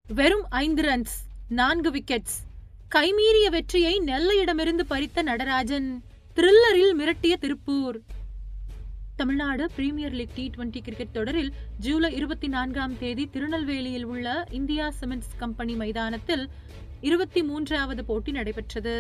வெறும் ஐந்து ரன்ஸ் நான்கு விக்கெட்ஸ் கைமீறிய வெற்றியை நெல்லையிடமிருந்து பறித்த நடராஜன் த்ரில்லரில் மிரட்டிய Tiruppur Tamil Nadu premier league T twenty cricket தொடரில் ஜூலை இருபத்தி நான்காம் தேதி திருநெல்வேலியில் உள்ள இந்தியா சிமெண்ட்ஸ் கம்பெனி மைதானத்தில் இருபத்தி மூன்றாவது போட்டி நடைபெற்றது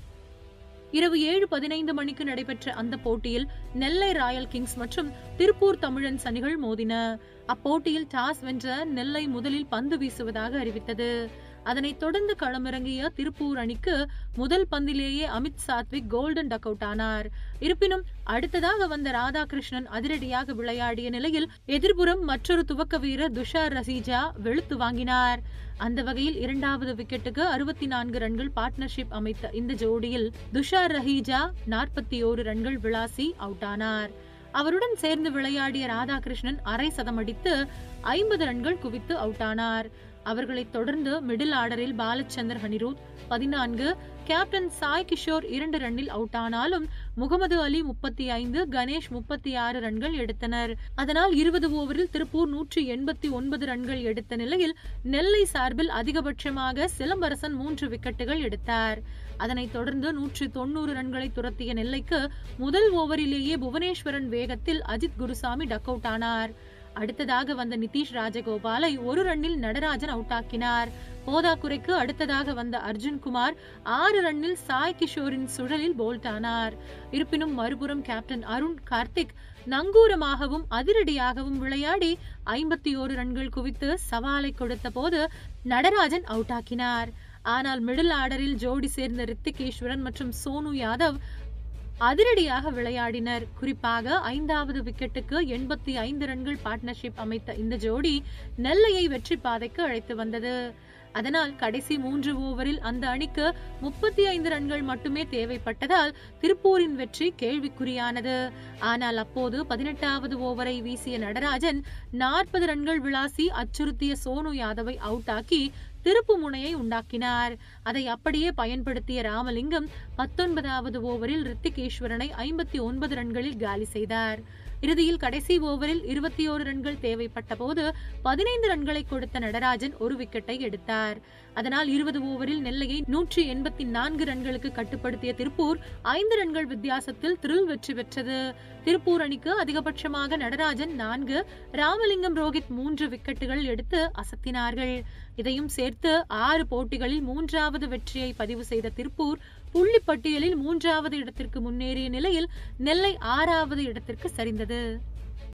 இரவு ஏழு பதினைந்து மணிக்கு நடைபெற்ற அந்த போட்டியில் நெல்லை ராயல் கிங்ஸ் மற்றும் திருப்பூர் தமிழன்ஸ் அணிகள் மோதின அப்போட்டியில் டாஸ் வென்ற நெல்லை முதலில் பந்து வீசுவதாக அறிவித்தது அதனைத் தொடர்ந்து களமிறங்கிய திருப்பூர் அணிக்கு முதல் பந்திலேயே Amit Sathvik golden duck out ஆனார் இருப்பினும் அடுத்ததாக வந்த ராதாகிருஷ்ணன் அதிரடியாக விளையாடிய நிலையில் எதிர்புறம் மற்றொரு துவக்க வீரர் துஷார் ரசீஜா வெளுத்து வாங்கினார் அந்த வகையில் இரண்டாவது விக்கெட்டுக்கு அறுபத்தி நான்கு ரன்கள் பார்ட்னர்ஷிப் அமைத்த இந்த ஜோடியில் துஷார் ரஹீஜா நாற்பத்தி ஓரு ரன்கள் விளாசி அவுட் ஆனார் அவருடன் சேர்ந்து விளையாடிய ராதாகிருஷ்ணன் அரை சதமடித்து ஐம்பது ரன்கள் குவித்து அவுட் ஆனார் அவர்களைத் தொடர்ந்து மிடில் ஆர்டரில் பாலச்சந்தர் ஹனிரூத் பதினான்கு கேப்டன் சாய் கிஷோர் இரண்டு ரன்னில் அவுட் ஆனாலும் முகமது அலி முப்பத்தி ஐந்து கணேஷ் முப்பத்தி ஆறு ரன்கள் எடுத்தனர் அதனால் இருபது ஓவரில் திருப்பூர் நூற்றி எண்பத்தி ஒன்பது ரன்கள் எடுத்த நிலையில் நெல்லை சார்பில் அதிகபட்சமாக சிலம்பரசன் மூன்று விக்கெட்டுகள் எடுத்தார் அதனைத் தொடர்ந்து நூற்றி தொண்ணூறு ரன்களை துரத்திய நெல்லைக்கு முதல் ஓவரிலேயே புவனேஸ்வரன் வேகத்தில் அஜித் குருசாமி டக் அவுட் ஆனார் அடுத்ததாக வந்த நிதிஷ் ராஜகோபாலை ஒரு ரன்னில் நடராஜன் அவுட் ஆக்கினார் போதாக்குறைக்கு அடுத்ததாக வந்த அர்ஜுன் குமார் ஆறு ரன்னில் சாய் கிஷோரின் சுழலில் போல்ட் ஆனார் இருப்பினும் மறுபுறம் கேப்டன் அருண் கார்த்திக் நங்கூரமாகவும் அதிரடியாகவும் விளையாடி ஐம்பத்தி ஓரு ரன்கள் குவித்து சவாலை கொடுத்த போது நடராஜன் அவுட் ஆக்கினார் ஆனால் மிடில் ஆர்டரில் ஜோடி சேர்ந்த ரித்திகேஸ்வரன் மற்றும் சோனு யாதவ் அதிரடியாக விளையாடினர் குறிப்பாக ஐந்தாவது விக்கெட்டுக்கு எண்பத்தி ஐந்து ரன்கள் பார்ட்னர்ஷிப் அமைத்த இந்த ஜோடி நெல்லையை வெற்றி பாதைக்கு அழைத்து வந்தது அதனால் கடைசி மூன்று ஓவரில் அந்த அணிக்கு முப்பத்தி ஐந்து ரன்கள் மட்டுமே தேவைப்பட்டதால் திருப்பூரின் வெற்றி கேள்விக்குறியானது ஆனால் அப்போது பதினெட்டாவது ஓவரை வீசிய நடராஜன் நாற்பது ரன்கள் விளாசி அச்சுறுத்திய சோனு யாதவை அவுட் ஆக்கி திருப்பு முனையை உண்டாக்கினார் அதை அப்படியே பயன்படுத்திய ராமலிங்கம் பத்தொன்பதாவது ஓவரில் ரித்திகேஸ்வரனை ஐம்பத்தி ஒன்பது ரன்களில் காலி செய்தார் இறுதியில் கடைசி ஓவரில் இருபத்தி ஓரு ரன்கள் தேவைப்பட்ட போது பதினைந்து ரன்களை கொடுத்த நடராஜன் ஒரு விக்கெட்டை எடுத்தார் அதனால் இருபது ஓவரில் நெல்லையை நூற்றி எண்பத்தி நான்கு ரன்களுக்கு கட்டுப்படுத்திய திருப்பூர் ஐந்து ரன்கள் வித்தியாசத்தில் த்ரில் வெற்றி பெற்றது திருப்பூர் அணிக்கு அதிகபட்சமாக நடராஜன் நான்கு ராமலிங்கம் ரோஹித் மூன்று விக்கெட்டுகள் எடுத்து அசத்தினார்கள் இதையும் சேர்த்து ஆறு போட்டிகளில் மூன்றாவது வெற்றியை பதிவு செய்த திருப்பூர் புள்ளி பட்டியலில் மூன்றாவது இடத்திற்கு முன்னேறிய நிலையில் நெல்லை ஆறாவது இடத்திற்கு சரிந்தது